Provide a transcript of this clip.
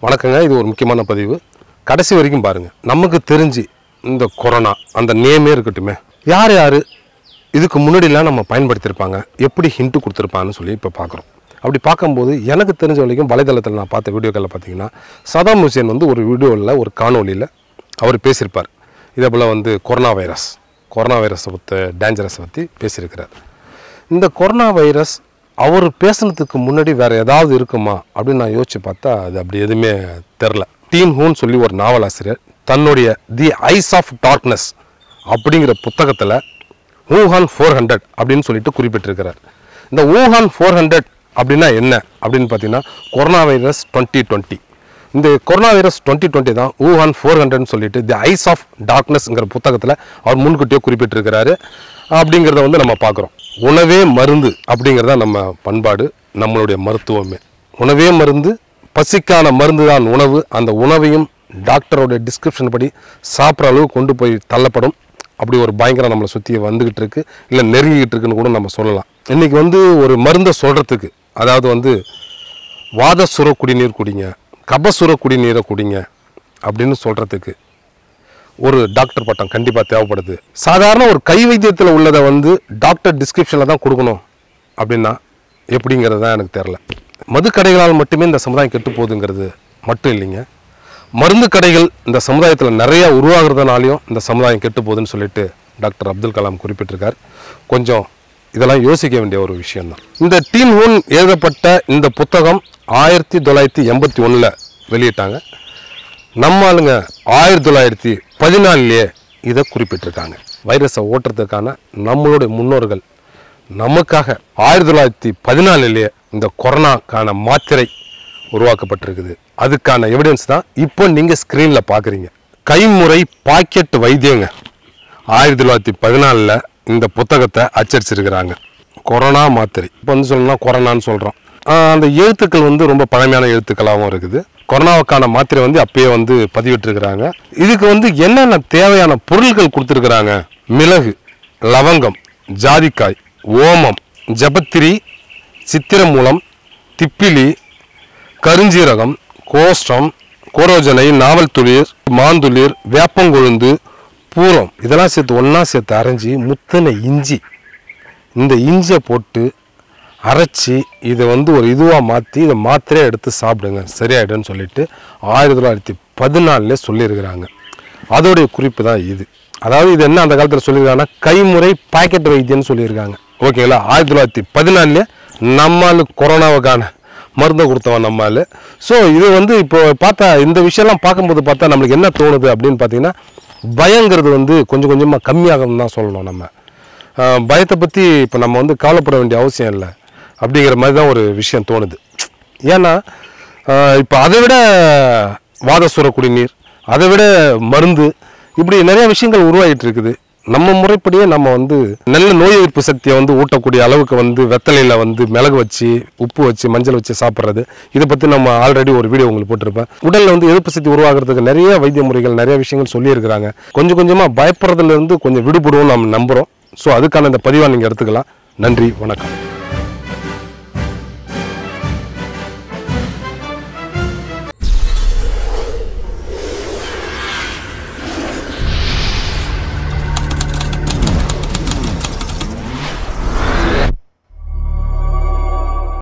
வணக்கங்க இது ஒரு முக்கியமான பதிவு கடைசி வரைக்கும் பாருங்க நமக்கு தெரிஞ்சு இந்த கொரோனா அந்த நேமே இருக்கட்டுமே யார் யார் இதுக்கு முன்னாடிலாம் நம்ம பயன்படுத்தியிருப்பாங்க எப்படி ஹிண்ட்டு கொடுத்துருப்பாங்கன்னு சொல்லி இப்போ பார்க்குறோம் அப்படி பார்க்கும்போது எனக்கு தெரிஞ்ச வரைக்கும் வலைதளத்தில் நான் பார்த்த வீடியோக்களில் பார்த்தீங்கன்னா சதாம் ஹுசேன் வந்து ஒரு வீடியோவில் ஒரு காணொலியில் அவர் பேசியிருப்பார் இதே போல் வந்து கொரோனா வைரஸ் கொரோனா வைரஸை பற்றி டேஞ்சரஸை பற்றி பேசியிருக்கிறார் இந்த கொரோனா வைரஸ் அவர் பேசுனதுக்கு முன்னாடி வேற ஏதாவது இருக்குமா அப்படின்னு நான் யோசிச்சு பார்த்தா அது அப்படி எதுவுமே தெரில டீன் ஹூன் சொல்லி ஒரு நாவலாசிரியர் தன்னுடைய தி ஐஸ் ஆஃப் டார்க்னஸ் அப்படிங்கிற புத்தகத்தில் ஊஹான் ஃபோர் ஹண்ட்ரட் அப்படின்னு சொல்லிட்டு குறிப்பிட்டிருக்கிறார் இந்த ஊஹான் ஃபோர் ஹண்ட்ரட் அப்படின்னா என்ன அப்படின்னு பார்த்தீங்கன்னா கொரோனா வைரஸ் டுவெண்ட்டி டுவெண்ட்டி இந்த கொரோனா வைரஸ் டுவெண்ட்டி டுவெண்ட்டி தான் ஊஹான் ஃபோர் ஹண்ட்ரட்னு சொல்லிட்டு தி ஐஸ் ஆஃப் டார்க்னஸ்ங்கிற புத்தகத்தில் அவர் முன்கூட்டியே குறிப்பிட்டிருக்கிறாரு அப்படிங்கிறத வந்து நம்ம பார்க்குறோம் உணவே மருந்து அப்படிங்கிறத நம்ம பண்பாடு நம்மளுடைய மருத்துவமே உணவே மருந்து பசிக்கான மருந்து தான் உணவு அந்த உணவையும் டாக்டரோட டிஸ்கிரிப்ஷன் படி சாப்பிட்ற அளவு கொண்டு போய் தள்ளப்படும் அப்படி ஒரு பயங்கரம் நம்மளை சுற்றி வந்துக்கிட்டு இருக்கு இல்லை நெருங்கிக்கிட்டு இருக்குன்னு கூட நம்ம சொல்லலாம் இன்னைக்கு வந்து ஒரு மருந்தை சொல்கிறதுக்கு அதாவது வந்து வாதசுர குடிநீர் குடிங்க கபசுர குடிநீரை குடிங்க அப்படின்னு சொல்கிறதுக்கு ஒரு டாக்டர் பட்டம் கண்டிப்பாக தேவைப்படுது சாதாரண ஒரு கை வைத்தியத்தில் உள்ளதை வந்து டாக்டர் டிஸ்கிரிப்ஷனில் தான் கொடுக்கணும் அப்படின்னா எப்படிங்கிறது தான் எனக்கு தெரில மது கடைகளால் மட்டுமே இந்த சமுதாயம் கெட்டு போகுதுங்கிறது மட்டும் இல்லைங்க மருந்து கடைகள் இந்த சமுதாயத்தில் நிறைய உருவாகிறதுனாலையும் இந்த சமுதாயம் கெட்டு போகுதுன்னு சொல்லிட்டு டாக்டர் அப்துல் கலாம் குறிப்பிட்டிருக்கார் கொஞ்சம் இதெல்லாம் யோசிக்க வேண்டிய ஒரு விஷயம்தான் இந்த டீன் ஹூன் எழுதப்பட்ட இந்த புத்தகம் ஆயிரத்தி தொள்ளாயிரத்தி எண்பத்தி ஒன்றில் வெளியிட்டாங்க நம்ம ஆளுங்க ஆயிரத்தி தொள்ளாயிரத்தி பதினாலுலேயே இதை குறிப்பிட்டிருக்காங்க வைரஸை ஓட்டுறதுக்கான நம்மளுடைய முன்னோர்கள் நமக்காக ஆயிரத்தி தொள்ளாயிரத்தி பதினாலுலேயே இந்த கொரோனாக்கான மாத்திரை உருவாக்கப்பட்டிருக்குது அதுக்கான எவிடன்ஸ் தான் இப்போ நீங்கள் ஸ்க்ரீனில் பார்க்குறீங்க கைமுறை பாக்கெட் வைத்தியங்க ஆயிரத்தி தொள்ளாயிரத்தி பதினாலில் இந்த புத்தகத்தை அச்சடிச்சிருக்கிறாங்க கொரோனா மாத்திரை இப்போ வந்து சொல்லணும்னா கொரோனான்னு சொல்கிறோம் அந்த எழுத்துக்கள் வந்து ரொம்ப பழமையான எழுத்துக்களாகவும் இருக்குது கொரோனாவுக்கான மாத்திரை வந்து அப்பயே வந்து பதிவிட்டிருக்கிறாங்க இதுக்கு வந்து என்னென்ன தேவையான பொருட்கள் கொடுத்துருக்குறாங்க மிளகு லவங்கம் ஜாதிக்காய் ஓமம் ஜபத்திரி சித்திரமூலம் திப்பிலி கருஞ்சீரகம் கோஷ்டம் கோரோஜனை நாவல் துளிர் மாந்துளிர் வேப்பங்கொழுந்து பூரம் இதெல்லாம் சேர்த்து ஒன்றா சேர்த்து அரைஞ்சி முத்தின இஞ்சி இந்த இஞ்சியை போட்டு அரைச்சி இதை வந்து ஒரு இதுவாக மாற்றி இதை மாத்திரையாக எடுத்து சாப்பிடுங்க சரியாயிடும்னு சொல்லிட்டு ஆயிரத்தி தொள்ளாயிரத்தி பதினாலுல சொல்லியிருக்கிறாங்க அதோடைய குறிப்பு தான் இது அதாவது இது என்ன அந்த காலத்தில் சொல்லியிருக்காங்கன்னா கைமுறை பாக்கெட் வைத்தியம்னு சொல்லியிருக்காங்க ஓகேங்களா ஆயிரத்தி தொள்ளாயிரத்தி பதினாலுல நம்மளுக்கு கொரோனாவுக்கான மருந்தை கொடுத்தவன் நம்மால் ஸோ இது வந்து இப்போ பார்த்தா இந்த விஷயம்லாம் பார்க்கும்போது பார்த்தா நம்மளுக்கு என்ன தோணுது அப்படின்னு பார்த்தீங்கன்னா பயங்கிறது வந்து கொஞ்சம் கொஞ்சமாக கம்மியாகும்னு தான் சொல்லணும் நம்ம ஆஹ் பயத்தை பற்றி இப்போ நம்ம வந்து கவலைப்பட வேண்டிய அவசியம் இல்லை அப்படிங்கிற மாதிரி தான் ஒரு விஷயம் தோணுது ஏன்னா இப்போ அதை விட வாதசுர குடிநீர் அதை விட மருந்து இப்படி நிறைய விஷயங்கள் உருவாகிட்டு இருக்குது நம்ம முறைப்படியே நம்ம வந்து நல்ல நோய் எதிர்ப்பு சக்தியை வந்து ஊட்டக்கூடிய அளவுக்கு வந்து வெத்தலையில் வந்து மிளகு வச்சு உப்பு வச்சு மஞ்சள் வச்சு சாப்பிட்றது இதை பற்றி நம்ம ஆல்ரெடி ஒரு வீடியோ உங்களுக்கு போட்டிருப்பேன் உடலில் வந்து எதிர்ப்பு சக்தி உருவாகிறதுக்கு நிறைய வைத்திய முறைகள் நிறைய விஷயங்கள் சொல்லியிருக்கிறாங்க கொஞ்சம் கொஞ்சமாக பயப்படுறதுலேருந்து கொஞ்சம் விடுபடுவோம் நம்ம நம்புகிறோம் ஸோ அதுக்கான இந்த பதிவாக நீங்கள் எடுத்துக்கலாம் நன்றி வணக்கம்